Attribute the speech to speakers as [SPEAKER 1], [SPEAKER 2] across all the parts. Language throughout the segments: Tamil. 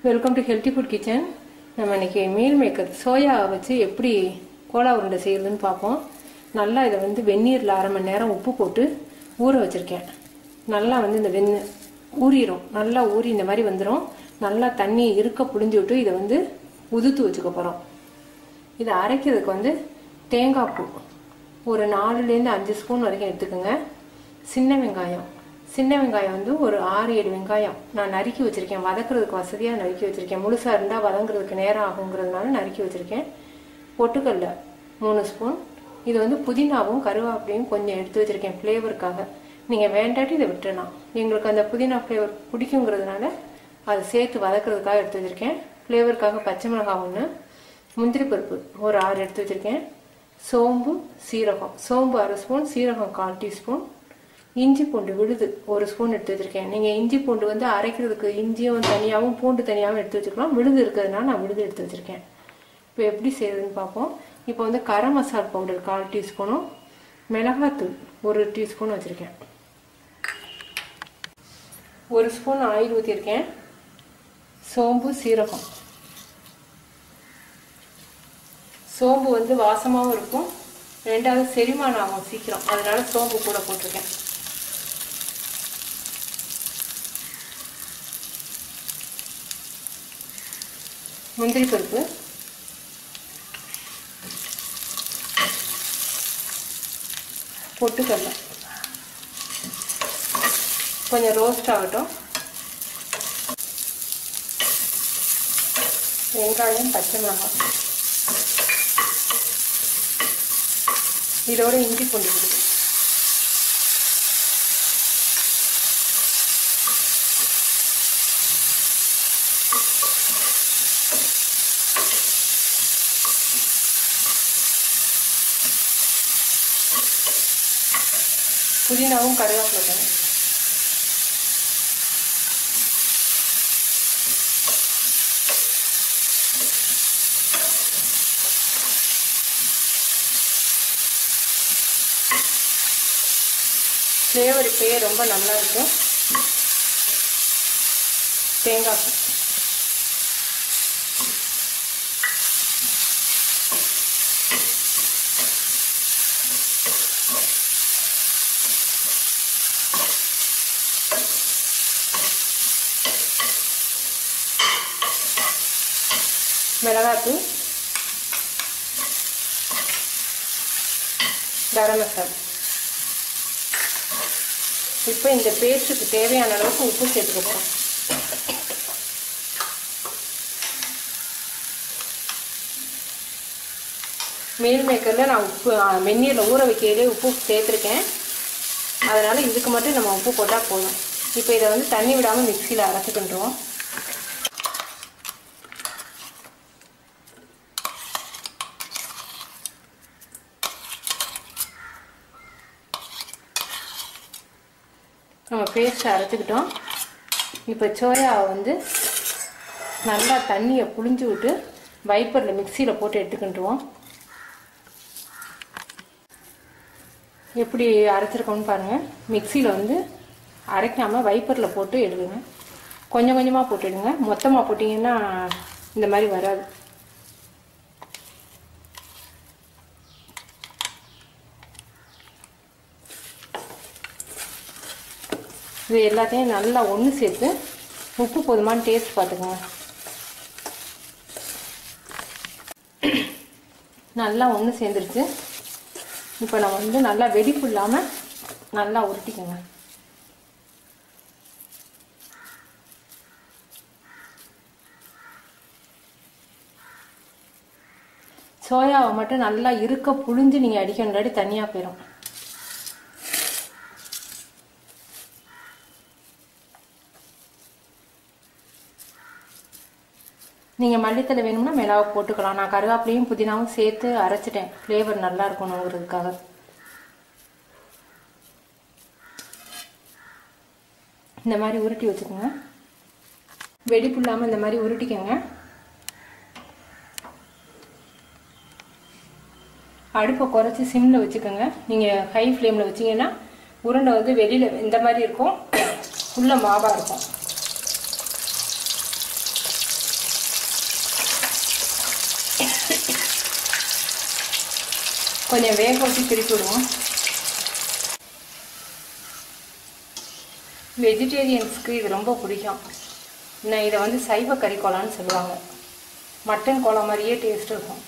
[SPEAKER 1] welcome to healthy food kitchen நம்ம இன்னைக்கு மீல் மேக்கர் சோயா வச்சு எப்படி கோலா உருண்டை செய்யறதுன்னு பார்ப்போம் நல்லா இதை வந்து வெந்நீரில் அரை மணி நேரம் உப்பு போட்டு ஊற வச்சுருக்கேன் நல்லா வந்து இந்த வெண்ண ஊறிடும் நல்லா ஊறி இந்த மாதிரி வந்துடும் நல்லா தண்ணி இருக்க புழிஞ்சு விட்டு இதை வந்து உதுத்து வச்சுக்க போகிறோம் இதை அரைக்கிறதுக்கு வந்து தேங்காய் பூ ஒரு நாலுலேருந்து அஞ்சு ஸ்பூன் வரைக்கும் எடுத்துக்கோங்க சின்ன வெங்காயம் சின்ன வெங்காயம் வந்து ஒரு ஆறு ஏழு வெங்காயம் நான் நறுக்கி வச்சுருக்கேன் வதக்குறதுக்கு வசதியாக நறுக்கி வச்சுருக்கேன் முழுசாக இருந்தால் வதங்குறதுக்கு நேரம் ஆகுங்கிறதுனால நறுக்கி வச்சுருக்கேன் பொட்டுக்கல்ல மூணு ஸ்பூன் இது வந்து புதினாவும் கருவேப்பிலையும் கொஞ்சம் எடுத்து வச்சுருக்கேன் ஃப்ளேவருக்காக நீங்கள் வேண்டாட்டி இதை விட்டுறலாம் எங்களுக்கு அந்த புதினா ஃப்ளேவர் பிடிக்குங்கிறதுனால அதை சேர்த்து வதக்குறதுக்காக எடுத்து வச்சுருக்கேன் ஃப்ளேவருக்காக பச்சை மிளகாய் ஒன்று முந்திரி பருப்பு ஒரு ஆறு எடுத்து வச்சுருக்கேன் சோம்பு சீரகம் சோம்பு அரை ஸ்பூன் சீரகம் கால் டீஸ்பூன் இஞ்சி பூண்டு விழுது ஒரு ஸ்பூன் எடுத்து வச்சுருக்கேன் நீங்கள் இஞ்சி பூண்டு வந்து அரைக்கிறதுக்கு இஞ்சியும் தனியாகவும் பூண்டு தனியாகவும் எடுத்து வச்சுக்கலாம் விழுது இருக்கிறதுனால நான் விழுது எடுத்து வச்சுருக்கேன் இப்போ எப்படி செய்யுதுன்னு பார்ப்போம் இப்போ வந்து கரம் மசால் பவுடர் கால் டீஸ்பூனும் மிளகாத்தூள் ஒரு டீஸ்பூன் வச்சுருக்கேன் ஒரு ஸ்பூன் ஆயில் ஊற்றிருக்கேன் சோம்பு சீரகம் சோம்பு வந்து வாசமாகவும் இருக்கும் ரெண்டாவது செரிமானம் ஆகும் சீக்கிரம் அதனால சோம்பு கூட போட்டிருக்கேன் முந்திரி பருப்பு பொட்டுக்கடலை கொஞ்சம் ரோஸ்ட் ஆகட்டும் வெங்காயம் பச்சை மிளகாய் இதோட இஞ்சி பூண்டு விடுது புதினாவும் கருவேப்பிலை தானே ஃப்ளேவர் இப்பயே ரொம்ப நல்லா இருக்கும் தேங்காய் பூ மிளகாத்தூள் கரம் மசாலா இப்போ இந்த பேஸ்ட்டுக்கு தேவையான அளவுக்கு உப்பு சேர்த்துக்க போகிறோம் மீல் மேக்கரில் நான் உப்பு வெந்நீரில் ஊற வைக்கையிலே உப்பு சேர்த்துருக்கேன் அதனால் இதுக்கு மட்டும் நம்ம உப்பு போட்டால் போதும் இப்போ இதை வந்து தண்ணி விடாமல் மிக்சியில் அரைச்சிக்கிட்டுருவோம் நம்ம பேஸ்ட் அரைச்சிக்கிட்டோம் இப்போ சோயாவை வந்து நல்லா தண்ணியை புழிஞ்சு விட்டு வைப்பரில் மிக்சியில் போட்டு எடுத்துக்கிட்டுருவோம் எப்படி அரைச்சிருக்கோம்னு பாருங்கள் மிக்சியில் வந்து அரைக்காமல் வைப்பரில் போட்டு எடுங்க கொஞ்சம் கொஞ்சமாக போட்டுடுங்க மொத்தமாக போட்டிங்கன்னா இந்த மாதிரி வராது இது எல்லாத்தையும் நல்லா ஒன்று சேர்த்து உப்பு போதுமான்னு டேஸ்ட் பார்த்துக்கோங்க நல்லா ஒன்று சேர்ந்துருச்சு இப்போ நம்ம வந்து நல்லா வெடிப்பு இல்லாமல் நல்லா உருட்டிக்கோங்க சோயாவை மட்டும் நல்லா இருக்க புழிஞ்சு நீங்கள் அடிக்கணும் இல்லாட்டி தனியாக போயிடும் நீங்கள் மல்லித்தலை வேணும்னா மிளகா போட்டுக்கலாம் நான் கருவேப்பிலையும் புதினாவும் சேர்த்து அரைச்சிட்டேன் ஃப்ளேவர் நல்லா இருக்கணுங்கிறதுக்காக இந்த மாதிரி உருட்டி வச்சுக்கோங்க வெடிப்பு இல்லாமல் இந்த மாதிரி உருட்டிக்கோங்க அடுப்பை குறைச்சி சிம்மில் வச்சுக்கோங்க நீங்கள் ஹை ஃப்ளேமில் வச்சிங்கன்னா உருண்டை வந்து வெளியில் இந்த மாதிரி இருக்கும் உள்ள மாவாக இருக்கும் கொஞ்சம் வேக வச்சு திருப்பி விடுவோம் வெஜிடேரியன்ஸ்க்கு இது ரொம்ப பிடிக்கும் நான் இதை வந்து சைவ கறி கோலான்னு சொல்லுவாங்க மட்டன் கோலா மாதிரியே டேஸ்ட் இருக்கும்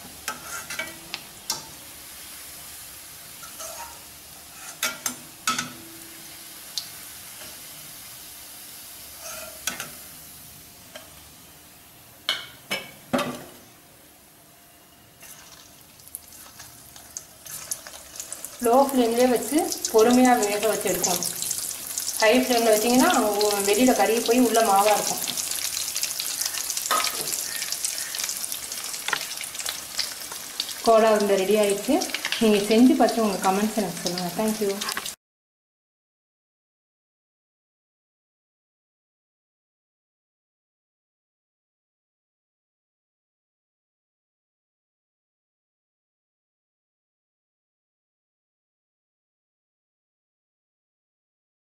[SPEAKER 1] லோ ஃப்ளேம்லேயே வச்சு பொறுமையாக வேக வச்சு எடுக்கணும் ஹை ஃப்ளேமில் வச்சிங்கன்னா வெளியில் கறி போய் உள்ள மாவாக இருக்கும் கோலா உருண்டை ரெடி ஆயிடுச்சு நீங்கள் செஞ்சு பார்த்து உங்கள் கமெண்ட்ஸ் எனக்கு சொல்லுங்கள் தேங்க்யூ